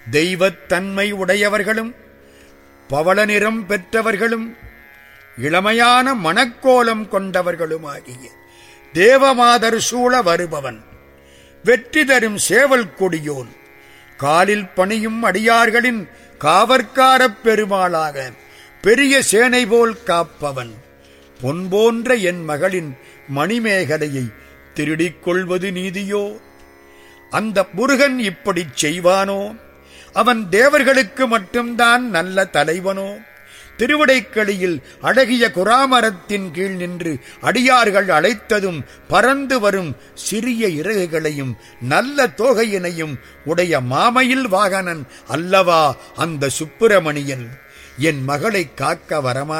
தெய்வத்தன்மை உடையவர்களும் பவள நிறம் பெற்றவர்களும் இளமையான மணக்கோலம் கொண்டவர்களுமாகிய தேவமாதர் சூழ வருபவன் வெற்றி தரும் சேவல் கொடியோன் காலில் பணியும் அடியார்களின் காவற்காரப் பெருமாளாக பெரிய சேனை போல் காப்பவன் பொன் போன்ற என் மகளின் மணிமேகலையை திருடிக் கொள்வது நீதியோ அந்த முருகன் இப்படிச் செய்வானோ அவன் தேவர்களுக்கு மட்டும்தான் நல்ல தலைவனோ திருவிடைக்களியில் அழகிய குராமரத்தின் கீழ் நின்று அடியார்கள் அழைத்ததும் பறந்து வரும் சிறிய இறகுகளையும் நல்ல தோகையினையும் உடைய மாமையில் வாகனன் அல்லவா அந்த சுப்பிரமணியன் என் மகளை காக்க வரமா